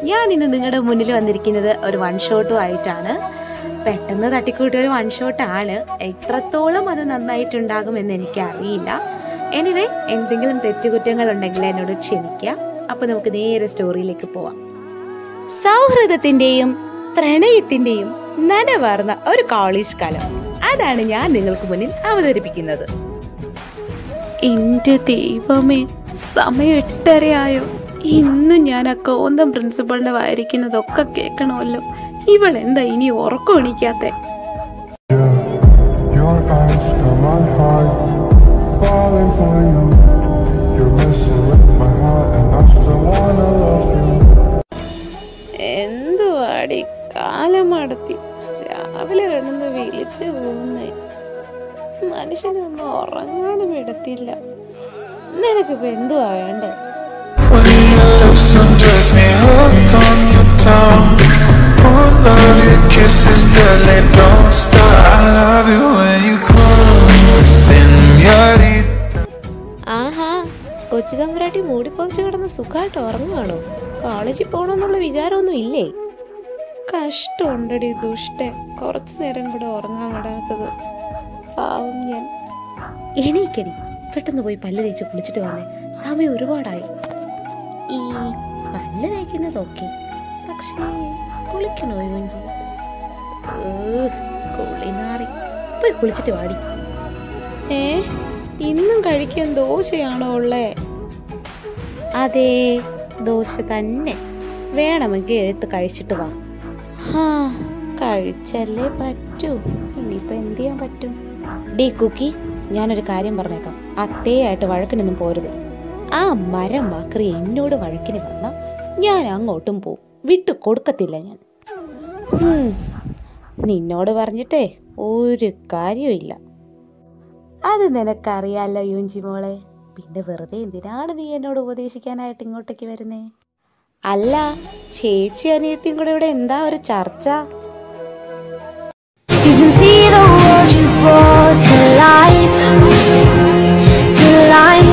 ഞാൻ ഇന്ന് നിങ്ങളുടെ മുന്നിൽ വന്നിരിക്കുന്നത് ഒരു വൺ ഷോട്ടും ആയിട്ടാണ് പെട്ടെന്ന് തട്ടിക്കൂട്ടിയ ഒരു വൺ ഷോട്ട് ആണ് എത്രത്തോളം അത് നന്നായിട്ടുണ്ടാകുമെന്ന് എനിക്ക് അറിയില്ല എനിവേ എന്തെങ്കിലും തെറ്റുകുറ്റങ്ങൾ ഉണ്ടെങ്കിൽ എന്നോട് ക്ഷമിക്കുക അപ്പൊ നമുക്ക് നേരെ സ്റ്റോറിയിലേക്ക് പോവാം സൗഹൃദത്തിന്റെയും പ്രണയത്തിന്റെയും നനവാർന്ന ഒരു കോളേജ് കാലം അതാണ് ഞാൻ നിങ്ങൾക്ക് മുന്നിൽ അവതരിപ്പിക്കുന്നത് എന്റെ ദൈവമേ സമയം എട്ടരയായോ ഇന്നും ഞാൻ ആ കോന്തം പ്രിൻസിപ്പളിന്റെ വായിരിക്കുന്നതൊക്കെ കേൾക്കണമല്ലോ ഇവൾ എന്താ ഇനി ഉറക്കം എണീക്കാത്തെ Your eyes fill my heart, falling for you. You're messing with my heart, and I still wanna love you. എന്തുവാടി കാലമടത്തി രാവിലെ കിടന്ന് വിളിച്ചു പോകുന്നേ മനുഷ്യനൊന്നും ഉറങ്ങാനും ഇടത്തില്ല നിനക്കിപ്പോ എന്തുവാ വേണ്ടേ When your lips undress me, hooked on your tongue. Oh, love your kisses, darling, don't stop. I love you when you close, señorita. ആഹാ കൊച്ചു തമ്പുരാട്ടി മൂടിപ്പൊതിച്ച് കിടന്ന് സുഖമായിട്ട് ഉറങ്ങുവാണോ കോളേജിൽ പോകണമെന്നുള്ള വിചാരമൊന്നും ഇല്ലേ കഷ്ടമുണ്ടടി ദുഷ്ട കുറച്ചു നേരം കൂടെ ഉറങ്ങാൻ വിടാത്തത് പാവം ഞാൻ എണീക്കടി പെട്ടെന്ന് പോയി പല്ല് തേച്ച് കുളിച്ചിട്ട് വന്നേ സമയം ഒരുപാടായി ഈ പല്ല് തേക്കുന്നതൊക്കെ പക്ഷേ കുളിക്കണോ യോഞ്ചി കുളി മാറി പോയി കുളിച്ചിട്ട് വാടി ഏ ഇന്നും കഴിക്കാൻ ദോശയാണോ ഉള്ളേ അതെ ദോശ തന്നെ വേണമെങ്കിൽ എഴുത്ത് കഴിച്ചിട്ട് വാ ഹാ കഴിച്ചല്ലേ പറ്റൂ ഇനിയിപ്പോ എന്ത് ചെയ്യാൻ പറ്റും ഡീ കുക്കി ഞാനൊരു കാര്യം പറഞ്ഞേക്കാം അത്തേയായിട്ട് വഴക്കിനൊന്നും പോരുത് ആ മരം മാക്രി എന്നോട് വഴക്കിന് വന്ന ഞാൻ അങ്ങോട്ടും പോവും വിട്ടു കൊടുക്കത്തില്ല ഞാൻ ഹും, നിന്നോട് പറഞ്ഞിട്ടേ ഒരു കാര്യമില്ല അത് നിനക്കറിയാലോ യൂഞ്ചി മോളെ പിന്നെ വെറുതെ എന്തിനാണ് നീ എന്നോട് ഉപദേശിക്കാനായിട്ട് ഇങ്ങോട്ടേക്ക് വരുന്നേ അല്ല ചേച്ചി അനിയത്തിയും കൂടെ ഇവിടെ എന്താ ഒരു ചർച്ച You can see the world you brought to life, to life.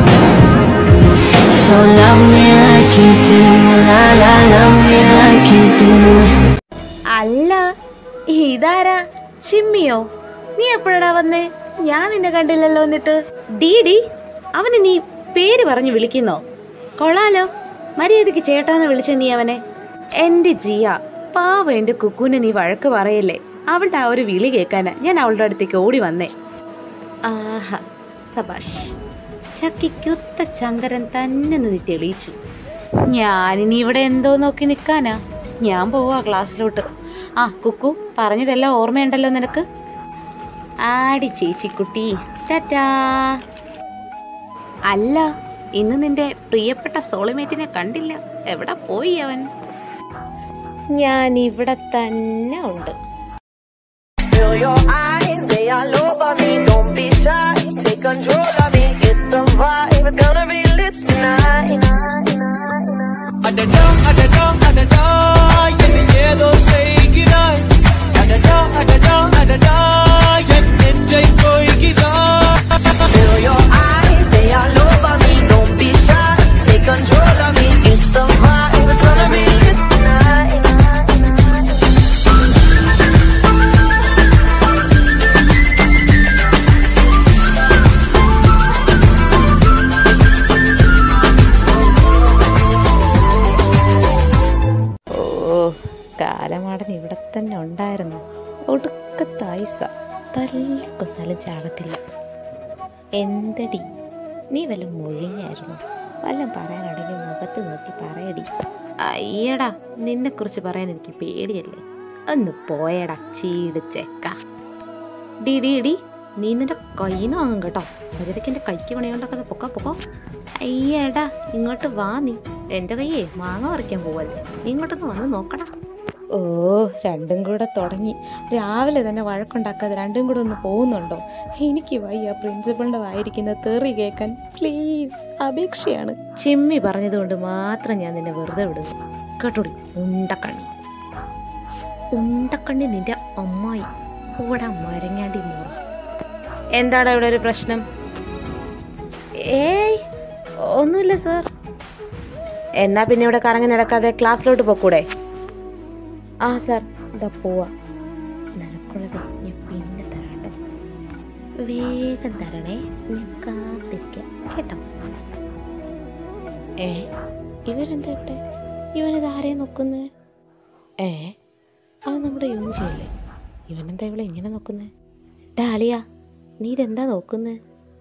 So love me like you do, la la, love me like you do. അല്ല ഇതാരാ ചിമ്മിയോ നീ എപ്പോഴാ വന്നേ ഞാൻ നിന്നെ കണ്ടില്ലല്ലോ എന്നിട്ട് ഡീഡി അവന് നീ പേര് പറഞ്ഞു വിളിക്കുന്നോ കൊള്ളാലോ മര്യാദക്ക് ചേട്ടാന്ന് വിളിച്ച നീ അവനെ എന്റെ ജിയ പാവ എന്റെ കുക്കുവിനെ നീ വഴക്ക് പറയല്ലേ അവളുടെ ആ ഒരു വിളി കേൾക്കാനാ ഞാൻ അവളുടെ അടുത്തേക്ക് ഓടി വന്നേ ആഹാ സബാഷ് ചക്കിക്കൊത്ത ചങ്കരൻ തന്നെ നീ തെളിയിച്ചു ഞാനിനി ഇവിടെ എന്തോ നോക്കി നിക്കാനാ ഞാൻ പോവാ ക്ലാസ്സിലോട്ട് ആ കുക്കു പറഞ്ഞതെല്ലാം ഓർമ്മയുണ്ടല്ലോ നിനക്ക് ആടി ചേച്ചിക്കുട്ടി ടാറ്റാ അല്ല ഇന്ന് നിന്റെ പ്രിയപ്പെട്ട സോളിമേറ്റിനെ കണ്ടില്ല എവിടെ പോയി അവൻ ഞാൻ ഇവിടെ തന്നെ ഉണ്ട് Feel your eyes, they all over me. Don't be shy, take control of me. Get the vibe, it's gonna be lit tonight. அடடா அடடா அடடா என்னை ஏதோ செய்கிறாய் அடடா அடடா அடடா என் நெஞ்சை கொய்கிறாய் Feel your eyes, they all over me. Don't be shy, take control of me. Get the vibe, it's gonna be lit tonight. ഓ കാലമാടൻ ഇവിടെ തന്നെ ഉണ്ടായിരുന്നു ഒടുക്കത്തെ ഐസ തല്ലിക്കൊന്നാലും ചാകത്തില്ല എന്തടി നീ വല്ല മൊഴിഞ്ഞായിരുന്നു വല്ലം പറയാനുണ്ടെങ്കിൽ മുഖത്ത് നോക്കി പറയടി അയ്യടാ നിന്നെ കുറിച്ച് പറയാൻ എനിക്ക് പേടിയല്ലേ ഒന്ന് പോയടാ ചീട് ചെക്ക ഡി ഡി ഡി നീ നിന്റെ കയ്യിന്ന് വാങ്ങും കേട്ടോ മര്യാദയ്ക്ക് എന്റെ കൈക്ക് പണിയുണ്ടാക്കുന്ന പൊക്ക പൊക്കോ അയ്യടാ ഇങ്ങോട്ട് വാ നീ എന്റെ കയ്യേ മാങ്ങ പറിക്കാൻ പോവല്ലേ നീ ഇങ്ങോട്ടൊന്ന് വന്ന് നോക്കടാ ഓ രണ്ടും കൂടെ തുടങ്ങി രാവിലെ തന്നെ വഴക്കുണ്ടാക്കാതെ രണ്ടും കൂടെ ഒന്ന് പോകുന്നുണ്ടോ എനിക്ക് വയ്യ പ്രിൻസിപ്പളിന്റെ വായിരിക്കുന്ന തെറി കേൾക്കാൻ പ്ലീസ് അപേക്ഷയാണ് ചിമ്മി പറഞ്ഞതുകൊണ്ട് മാത്രം ഞാൻ നിന്നെ വെറുതെ വിടുന്നു കേട്ടോടി ഉണ്ടക്കണ്ണി ഉണ്ടക്കണ്ണി നിന്റെ അമ്മായി കൂടെ മരങ്ങാണ്ടി മോറ എന്താണ് ഇവിടെ ഒരു പ്രശ്നം ഏയ് ഒന്നുമില്ല സാർ എന്നാ പിന്നെ ഇവിടെ കറങ്ങി നടക്കാതെ ക്ലാസ്സിലോട്ട് പോക്കൂടെ ആ സാർ ഇതാ പോവാ നിനക്കുള്ളത് ഞാൻ പിന്നെ തരാട്ടോ വേഗം തരണേ ഞാൻ കാത്തിരിക്കാം കേട്ടോ ഏ ഇവരെന്താ ഇവിടെ ഇവനിത് ആരെയും നോക്കുന്നത് ഏ അത് നമ്മുടെ യൂണിച്ചല്ലേ ഇവനെന്താ ഇവിടെ ഇങ്ങനെ നോക്കുന്നത് ഡാ അളിയാ നീ ഇതെന്താ നോക്കുന്നത്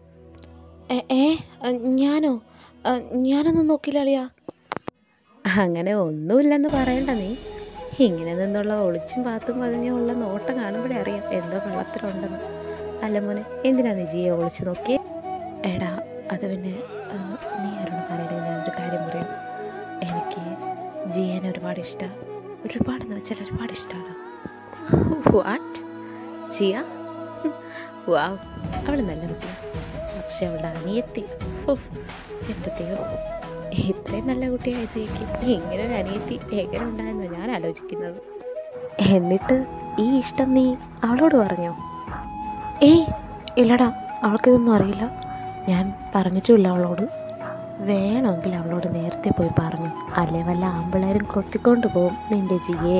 ഏ ഏ അ, ഞാനോ അ, ഞാനൊന്നും നോക്കില്ല അളിയാ അങ്ങനെ ഒന്നുമില്ലെന്ന് പറയണ്ട നീ ഇങ്ങനെ നിന്നുള്ള ഒളിച്ചും പാത്തും പതിഞ്ഞുള്ള നോട്ടം കാണുമ്പോഴേ അറിയാം എന്തോ കള്ളത്തരമുണ്ടെന്ന് അല്ല മോനെ എന്തിനാ നീ ജിയെ ഒളിച്ചു നോക്കിയേ എടാ അത് പിന്നെ ആ, നീ ആരോട് പറയില്ലെങ്കിൽ ഞാനൊരു കാര്യം പറയാം എനിക്ക് ജിയനെ ഒരുപാട് ഇഷ്ടമാണ് ഒരുപാടെന്ന് വെച്ചാൽ ഒരുപാട് ഇഷ്ടമാണ് വാട്ട് ജിയ വാവ് അവൾ നല്ല കുട്ടിയാണ് പക്ഷെ അവളുടെ അനിയത്തി ഉഫ്, എൻ്റെ ദൈവം ഇത്രയും നല്ല കുട്ടിയായ ജിയക്ക് ഇങ്ങനെ ഒരു അനിയത്തി എങ്ങനെ ഉണ്ടായെന്ന് ഞാൻ ആലോചിക്കുന്നത് എന്നിട്ട് ഈ ഇഷ്ടം നീ അവളോട് പറഞ്ഞോ ഏയ് ഇല്ലടാ അവൾക്കിതൊന്നും അറിയില്ല ഞാൻ പറഞ്ഞിട്ടുമില്ല അവളോട് വേണമെങ്കിൽ അവളോട് നേരത്തെ പോയി പറഞ്ഞു അല്ലേ വല്ല ആമ്പിള്ളേരും കൊത്തിക്കൊണ്ട് പോവും നിന്റെ ജിയെ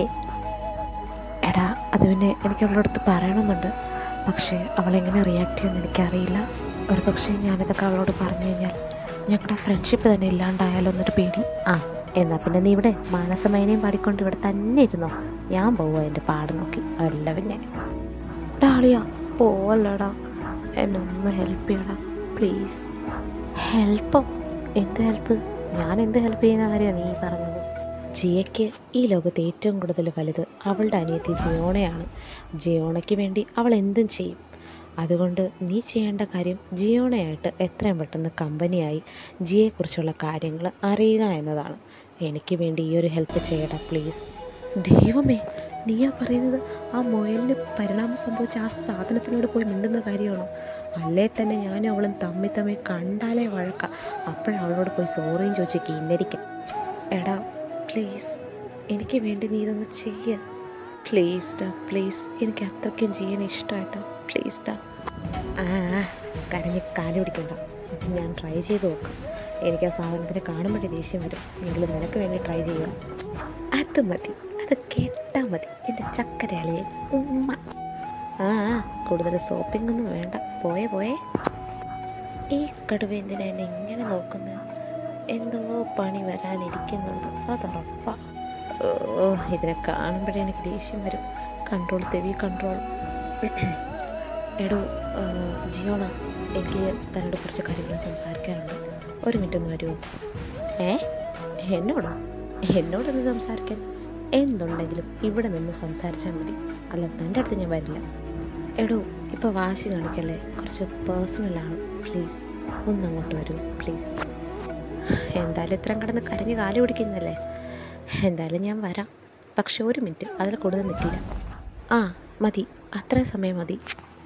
എടാ അത് പിന്നെ എനിക്ക് അവളുടെ അടുത്ത് പറയണമെന്നുണ്ട് പക്ഷേ അവളെങ്ങനെ റിയാക്ട് ചെയ്യുമെന്ന് എനിക്കറിയില്ല ഒരു പക്ഷേ ഞാനിതൊക്കെ അവളോട് പറഞ്ഞു കഴിഞ്ഞാൽ ഞങ്ങളുടെ ഫ്രണ്ട്ഷിപ്പ് തന്നെ ഇല്ലാണ്ടായാലോ എന്നൊരു പേടി ആ എന്നാ പിന്നെ നീ ഇവിടെ മാനസമൈനയും പാടിക്കൊണ്ട് ഇവിടെ തന്നെ ഇരുന്നോ ഞാൻ പോവുക എൻ്റെ പാട് നോക്കി അല്ല പിന്നെ ഡാളിയാ പോവല്ലടാ എന്നെ ഒന്ന് ഹെൽപ്പ് ചെയ്യടാ പ്ലീസ് ഹെൽപ്പോ എന്ത് ഹെൽപ്പ് ഞാൻ എന്ത് ഹെൽപ്പ് ചെയ്യുന്ന കാര്യമാണ് നീ പറഞ്ഞത് ജിയയ്ക്ക് ഈ ലോകത്ത് ഏറ്റവും കൂടുതൽ വലുത് അവളുടെ അനിയത്തി ജിയോണയാണ് ജിയോണയ്ക്ക് വേണ്ടി അവൾ എന്തും ചെയ്യും അതുകൊണ്ട് നീ ചെയ്യേണ്ട കാര്യം ജിയോണയായിട്ട് എത്രയും പെട്ടെന്ന് കമ്പനിയായി ജിയെക്കുറിച്ചുള്ള കാര്യങ്ങൾ അറിയുക എന്നതാണ് എനിക്ക് വേണ്ടി ഈ ഒരു ഹെൽപ്പ് ചെയ്യടാ പ്ലീസ് ദൈവമേ നീയാ പറയുന്നത് ആ മുയലിന് പരിണാമം സംഭവിച്ച ആ സാധനത്തിനോട് പോയി മിണ്ടുന്ന കാര്യമാണോ അല്ലേ തന്നെ ഞാനും അവളും തമ്മി തമ്മി കണ്ടാലേ വഴക്ക അപ്പോഴവളോട് പോയി സോറിയും ചോദിച്ച് കിന്നരിക്കാം എടാ പ്ലീസ് എനിക്ക് വേണ്ടി നീ ഇതൊന്ന് ചെയ്യ പ്ലീസ് ഡാ പ്ലീസ് എനിക്ക് അത്രയ്ക്കും ചെയ്യാൻ ഇഷ്ടമായിട്ടോ പ്ലീസ് ഡാ ആ ആ, കരഞ്ഞ് കാല് പിടിക്കണ്ട ഞാൻ ട്രൈ ചെയ്ത് നോക്കാം എനിക്ക് ആ സാധനത്തിന് കാണുമ്പോഴേ ദേഷ്യം വരും എങ്കിലും നിനക്ക് വേണ്ടി ട്രൈ ചെയ്യണം അത് മതി അത് കേട്ടാ മതി എൻ്റെ ചക്കരയാളിയെ ഉമ്മ ആ ആ, കൂടുതൽ സോപ്പിംഗ് ഒന്നും വേണ്ട പോയേ പോയേ ഈ കടുവ എന്തിനാ എന്നെ ഇങ്ങനെ നോക്കുന്നത് എന്തോ പണി വരാനിരിക്കുന്നുണ്ട് അതുറപ്പാ ഓ ഇതിനെ കാണുമ്പോഴേ എനിക്ക് ദേഷ്യം വരും കൺട്രോൾ തെവി കൺട്രോൾ എടോ ആ, ജിയോണ എനിക്ക് തന്നോട് കുറച്ച് കാര്യങ്ങൾ സംസാരിക്കാനുണ്ട് ഒരു മിനിറ്റ് ഒന്ന് വരുമോ ഏ എന്നോടോ എന്നോടൊന്ന് സംസാരിക്കാൻ എന്തുണ്ടെങ്കിലും ഇവിടെ നിന്ന് സംസാരിച്ചാൽ മതി അല്ല തൻ്റെ അടുത്ത് ഞാൻ വരില്ല എടോ ഇപ്പോൾ വാശി കാണിക്കല്ലേ കുറച്ച് പേഴ്സണലാണ് പ്ലീസ് ഒന്ന് അങ്ങോട്ട് വരൂ പ്ലീസ് എന്തായാലും ഇത്രയും കിടന്ന് കരഞ്ഞ് കാല് പിടിക്കുന്നല്ലേ എന്തായാലും ഞാൻ വരാം പക്ഷെ ഒരു മിനിറ്റ് അതിൽ കൂടുതൽ നിൽക്കില്ല ആ മതി അത്രയും സമയം മതി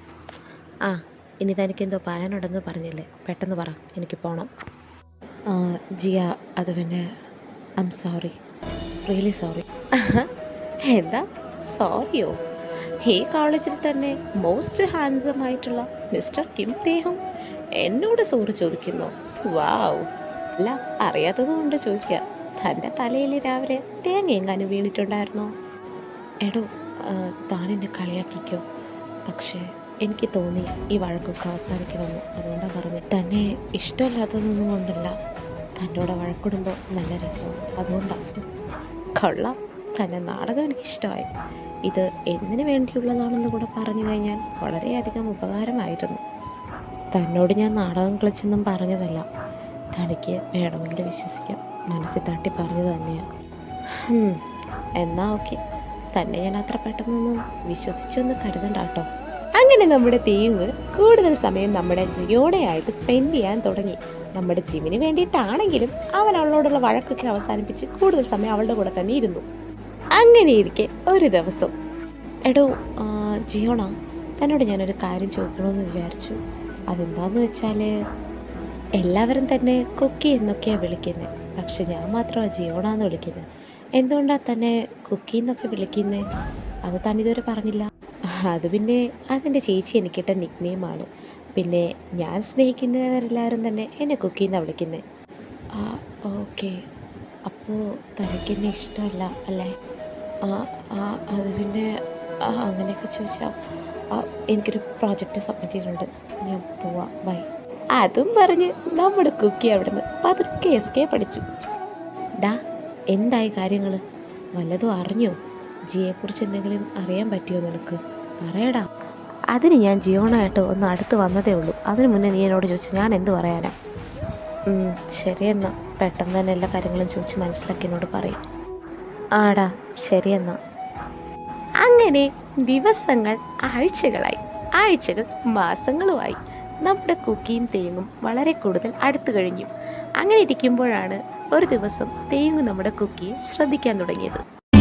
ആ ഇനി തനിക്ക് എന്തോ പറയാനുണ്ടെന്ന് പറഞ്ഞില്ലേ പെട്ടെന്ന് പറ എനിക്ക് പോകണം ജിയ അത് പിന്നെ I'm sorry really sorry എന്താ സോറിയോ ഈ കോളേജിൽ തന്നെ മോസ്റ്റ് ഹാൻസം ആയിട്ടുള്ള മിസ്റ്റർ കിം തേഹം എന്നോട് സോറി ചോദിക്കുന്നു വാവ് അല്ല അറിയാത്തത് കൊണ്ട് ചോദിക്കുക തൻ്റെ തലയിൽ രാവിലെ തേങ്ങ എങ്ങാനും വീണിട്ടുണ്ടായിരുന്നോ എടോ ആ, താൻ എന്നെ കളിയാക്കിക്കോ പക്ഷേ എനിക്ക് തോന്നി ഈ വഴക്കൊക്കെ അവസാനിക്കണമെന്ന് അതുകൊണ്ടാണ് പറഞ്ഞത് തന്നെ ഇഷ്ടമല്ലാത്തതൊന്നും കൊണ്ടല്ല തന്നോട് വഴക്കിടുമ്പോൾ നല്ല രസമാണ് അതുകൊണ്ടാണ് കൊള്ളാം തന്നെ നാടകം എനിക്ക് ഇഷ്ടമായി ഇത് എന്തിനു വേണ്ടിയുള്ളതാണെന്ന് കൂടെ പറഞ്ഞു കഴിഞ്ഞാൽ വളരെയധികം ഉപകാരമായിരുന്നു തന്നോട് ഞാൻ നാടകം കളിച്ചെന്നും പറഞ്ഞതല്ല തനിക്ക് വേണമെങ്കിൽ വിശ്വസിക്കാം മനസ്സിൽ തട്ടി പറഞ്ഞത് തന്നെയാണ് ഹും, എന്നാ ഓക്കെ തന്നെ ഞാൻ അത്ര പെട്ടെന്നൊന്നും വിശ്വസിച്ചൊന്ന് കരുതണ്ട കേട്ടോ അങ്ങനെ നമ്മുടെ തെയ്യുങ് കൂടുതൽ സമയം നമ്മുടെ ജിയോടെയായിട്ട് സ്പെൻഡ് ചെയ്യാൻ തുടങ്ങി നമ്മുടെ ജിമിന് വേണ്ടിയിട്ടാണെങ്കിലും അവൻ അവളോടുള്ള വഴക്കൊക്കെ അവസാനിപ്പിച്ച് കൂടുതൽ സമയം അവളുടെ കൂടെ തന്നെ ഇരുന്നു അങ്ങനെ ഇരിക്കെ ഒരു ദിവസം എടോ ആ, ജിയോണ തന്നോട് ഞാനൊരു കാര്യം ചോദിക്കണമെന്ന് വിചാരിച്ചു അതെന്താന്ന് വെച്ചാല് എല്ലാവരും തന്നെ കുക്കി എന്നൊക്കെയാണ് വിളിക്കുന്നത് പക്ഷെ ഞാൻ മാത്രമാണ് ജിയോണാന്ന് വിളിക്കുന്നത് എന്തുകൊണ്ടാ തന്നെ കുക്കി എന്നൊക്കെ വിളിക്കുന്നത് അത് താൻ ഇതുവരെ പറഞ്ഞില്ല അത് പിന്നെ അതെൻ്റെ ചേച്ചി എനിക്കിട്ട നിക് നെയിമാണ് പിന്നെ ഞാൻ സ്നേഹിക്കുന്നവരെല്ലാവരും തന്നെ എന്നെ കുക്കി എന്നാണ് വിളിക്കുന്നത് ആ ഓക്കെ അപ്പോൾ തനിക്ക് എന്നെ ഇഷ്ടമല്ല അല്ലേ ആ ആ അത് പിന്നെ ആ, അങ്ങനെയൊക്കെ ചോദിച്ചാൽ എനിക്കൊരു പ്രോജക്റ്റ് സബ്മിറ്റ് ചെയ്തിട്ടുണ്ട് ഞാൻ പോവാം ബൈ അതും പറഞ്ഞ് നമ്മുടെ കുക്കി അവിടുന്ന് പതുക്കെ എസ്കേ പഠിച്ചു ഡാ എന്തായി കാര്യങ്ങൾ വല്ലതും അറിഞ്ഞോ ജിയെക്കുറിച്ച് എന്തെങ്കിലും അറിയാൻ പറ്റിയോ നിനക്ക് പറയടാ അതിന് ഞാൻ ജിയോണായിട്ട് ഒന്ന് അടുത്ത് വന്നതേ ഉള്ളൂ അതിന് മുന്നേ നീ എന്നോട് ചോദിച്ചു ഞാൻ എന്ത് പറയാനാ ഉം, ശരിയെന്നാ പെട്ടെന്ന് തന്നെ എല്ലാ കാര്യങ്ങളും ചോദിച്ച് മനസ്സിലാക്കി എന്നോട് പറയും ആടാ ശരിയെന്നാ അങ്ങനെ ദിവസങ്ങൾ ആഴ്ചകളായി ആഴ്ചകൾ മാസങ്ങളുമായി നമ്മുടെ കുക്കിയും തേങ്ങും വളരെ കൂടുതൽ അടുത്തു കഴിഞ്ഞു അങ്ങനെ ഇരിക്കുമ്പോഴാണ് ഒരു ദിവസം തേങ്ങു നമ്മുടെ കുക്കിയെ ശ്രദ്ധിക്കാൻ തുടങ്ങിയത്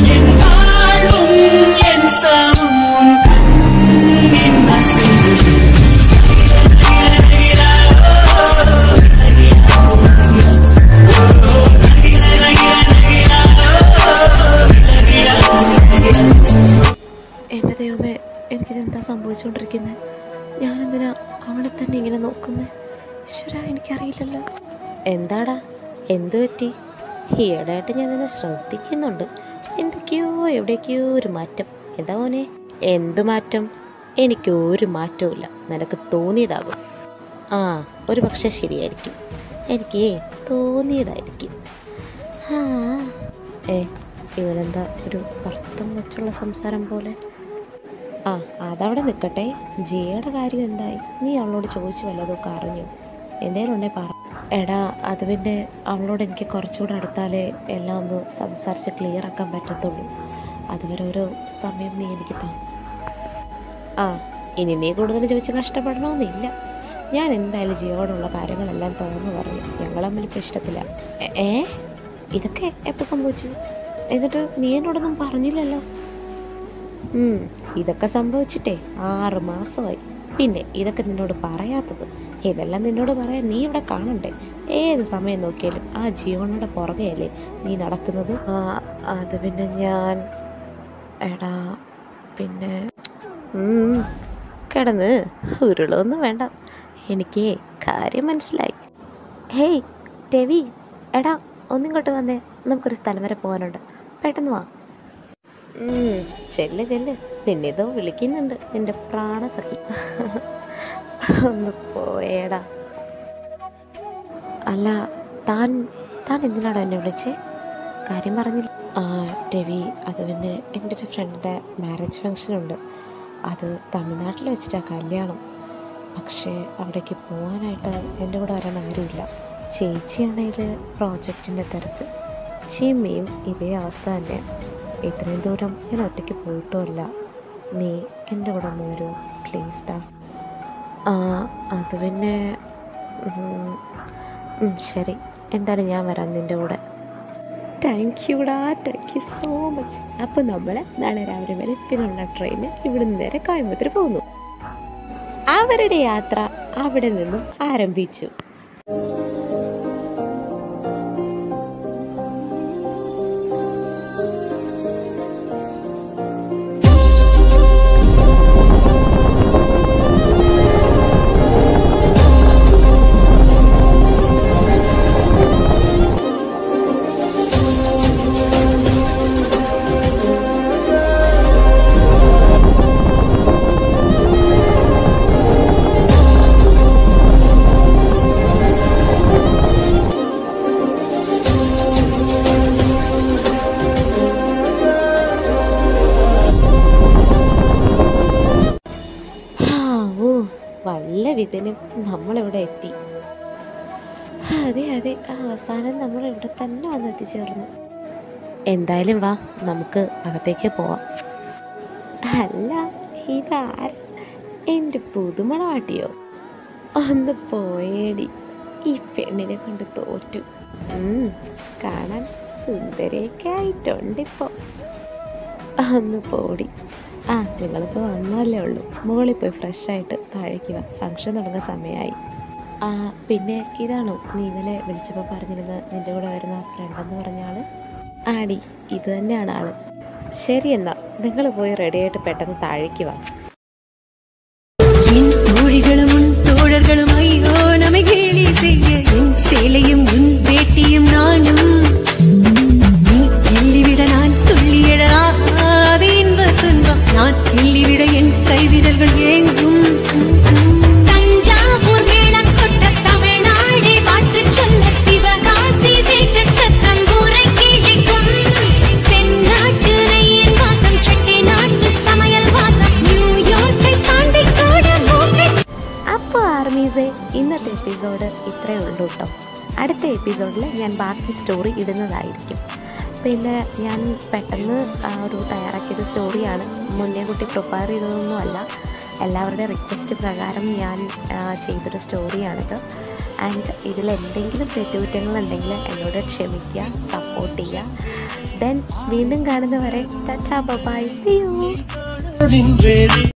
എന്റെ ദൈവമേ എനിക്കിതെന്താ സംഭവിച്ചുകൊണ്ടിരിക്കുന്നത് ഞാനെന്തിനാ അവളെ തന്നെ ഇങ്ങനെ നോക്കുന്നത് ഈശ്വര എനിക്കറിയില്ലല്ലോ എന്താടാ എന്തു പറ്റി ഈയിടെയായിട്ട് ഞാൻ നിന്നെ ശ്രദ്ധിക്കുന്നുണ്ട് എന്തൊക്കെയോ എവിടേക്കോ ഒരു മാറ്റം എന്താ മോനെ എന്ത് മാറ്റം എനിക്ക് ഒരു മാറ്റവും നിനക്ക് തോന്നിയതാകും ആ ഒരു പക്ഷെ ശരിയായിരിക്കും എനിക്ക് തോന്നിയതായിരിക്കും ആ ഏ ഇവനെന്താ ഒരു അർത്ഥം വെച്ചുള്ള സംസാരം പോലെ ആ അതവിടെ നിൽക്കട്ടെ ജിയയുടെ കാര്യം എന്തായി നീ അവളോട് ചോദിച്ചു വല്ലതൊക്കെ അറിഞ്ഞു എന്തേലും ഉണ്ടേ പറ എടാ അത് പിന്നെ അവളോട് എനിക്ക് കുറച്ചുകൂടെ അടുത്താലേ എല്ലാം ഒന്ന് സംസാരിച്ച് ക്ലിയർ ആക്കാൻ പറ്റത്തുള്ളൂ അതുവരെ ഒരു സമയം നീ എനിക്ക് താ ആ ഇനി നീ കൂടുതൽ ചോദിച്ച് കഷ്ടപ്പെടണമെന്നില്ല ഞാൻ എന്തായാലും ജിയോടുള്ള കാര്യങ്ങളെല്ലാം തുറന്നു പറഞ്ഞു ഞങ്ങൾ തമ്മിൽ ഇപ്പം ഇഷ്ടത്തില്ല എ- ഏ ഇതൊക്കെ എപ്പോൾ സംഭവിച്ചു എന്നിട്ട് നീ എന്നോടൊന്നും പറഞ്ഞില്ലല്ലോ ഉം, ഇതൊക്കെ സംഭവിച്ചിട്ടേ ആറ് മാസമായി പിന്നെ ഇതൊക്കെ നിന്നോട് പറയാത്തത് ഇതെല്ലാം നിന്നോട് പറയാൻ നീ ഇവിടെ കാണണ്ടേ ഏത് സമയം നോക്കിയാലും ആ ജീവനോടെ പുറകെയല്ലേ നീ നടക്കുന്നത് ആ അത് പിന്നെ ഞാൻ എടാ പിന്നെ ഉം, കിടന്ന് ഉരുളൊന്നും വേണ്ട എനിക്ക് കാര്യം മനസ്സിലായി ഹേയ് ടെവി എടാ ഒന്നിങ്ങോട്ട് വന്നേ നമുക്കൊരു സ്ഥലം വരെ പോകാനുണ്ട് പെട്ടെന്ന് വാ ഉം, ചെല്ല് ചെല്ല് നിന്നെതോ വിളിക്കുന്നുണ്ട് നിന്റെ പ്രാണസഖി ഒന്ന് പോയേടാ അല്ല താൻ താൻ എന്തിനാണോ എന്നെ വിളിച്ചേ കാര്യം പറഞ്ഞില്ല ആ രവി അത് പിന്നെ എൻ്റെ ഒരു ഫ്രണ്ടിൻ്റെ മാരേജ് ഫങ്ഷൻ ഉണ്ട് അത് തമിഴ്നാട്ടിൽ വെച്ചിട്ടാണ് കല്യാണം പക്ഷേ അവിടേക്ക് പോകാനായിട്ട് എൻ്റെ കൂടെ വരാൻ ആരുമില്ല ചേച്ചിയാണെങ്കിൽ പ്രോജക്റ്റിൻ്റെ തിരക്ക് ചിമ്മയും ഇതേ അവസ്ഥ തന്നെ ഇത്രയും ദൂരം ഞാൻ ഒറ്റയ്ക്ക് പോയിട്ടുമല്ല നീ എൻ്റെ കൂടെ ഒന്ന് വരൂ പ്ലീസ് ഡാ ആ അത് പിന്നെ ഉം, ഉം, ശരി എന്തായാലും ഞാൻ വരാം നിൻ്റെ കൂടെ താങ്ക് യുടാ താങ്ക് യു സോ മച്ച് അപ്പോൾ നമ്മൾ നാളെ രാവിലെ വെളുപ്പിനുള്ള ട്രെയിന് ഇവിടുന്ന് നേരെ കോയമ്പത്തൂർ പോകുന്നു അവരുടെ യാത്ര അവിടെ നിന്നും ആരംഭിച്ചു ഹാ, ഓ വല്ല വിധനും നമ്മളിവിടെ എത്തി അതെ അതെ അവസാനം നമ്മൾ ഇവിടെ തന്നെ വന്ന് എത്തിച്ചേർന്നു എന്തായാലും വാ നമുക്ക് അകത്തേക്ക് പോവാം അല്ല ഇതാര എൻ്റെ പുതുമണവാട്ടിയോ ഒന്ന് പോയേടി ഈ പെണ്ണിനെ കൊണ്ട് തോറ്റു ഉം, കാണാൻ സുന്ദരിയൊക്കെ ആയിട്ടുണ്ട് ഇപ്പൊ ഒന്ന് പോടി ആ നിങ്ങളിപ്പോൾ വന്നല്ലേ ഉള്ളൂ മുകളിൽ പോയി ഫ്രഷ് ആയിട്ട് താഴേക്ക് വാ ഫംഗ്ഷൻ തുടങ്ങാൻ സമയമായി ആ പിന്നെ ഇതാണോ നീ ഇന്നലെ വിളിച്ചപ്പോൾ പറഞ്ഞിരുന്നത് നിന്റെ കൂടെ വരുന്ന ഫ്രണ്ട് എന്ന് പറഞ്ഞ ആള് ആടി ഇത് തന്നെയാണ് ആള് ശരി എന്നാ നിങ്ങൾ പോയി റെഡി ആയിട്ട് പെട്ടെന്ന് താഴേക്ക് വാ என் தோழிகளும் உன் தோழர்களும் ஐயோ நம்மை கேலி செய்ய என் சேலையும் உன் வேட்டியும் நானும் விரல்கள் ஏங்கும் தஞ்சாவூர் மேளம் கொட்ட தமிழ்நாடே பாட்டு சொல்ல சிவகாசி வீட்டு சத்தம் ஊரை கிழிக்கும் தென்னாட்டு நெய்யின் வாசம் செட்டி நாட்டு சமையல் வாசம் நியூயார்க்கை தாண்டி கூட மூக்கை അപ്പോൾ ആർമീസെ ഇന്നത്തെ എപ്പിസോഡ് ഇത്രയേ ഉള്ളൂ കേട്ടോ അടുത്ത എപ്പിസോഡിൽ ഞാൻ ബാക്കി സ്റ്റോറി ഇടുന്നതായിരിക്കും പിന്നെ ഞാൻ പെട്ടെന്ന് ആ ഒരു തയ്യാറാക്കിയത് സ്റ്റോറിയാണ് മുന്നേ കൂട്ടി പ്രിപ്പയർ ചെയ്തതൊന്നുമല്ല എല്ലാവരുടെ റിക്വസ്റ്റ് പ്രകാരം ഞാൻ ആ, ചെയ്തൊരു സ്റ്റോറിയാണിത് ആൻഡ് ഇതിൽ എന്തെങ്കിലും തെറ്റുകുറ്റങ്ങളുണ്ടെങ്കിൽ എന്നോട് ക്ഷമിക്കുക സപ്പോർട്ട് ചെയ്യുക ദെൻ വീണ്ടും കാണുന്നവരെ ടാറ്റാ ബൈ സി യു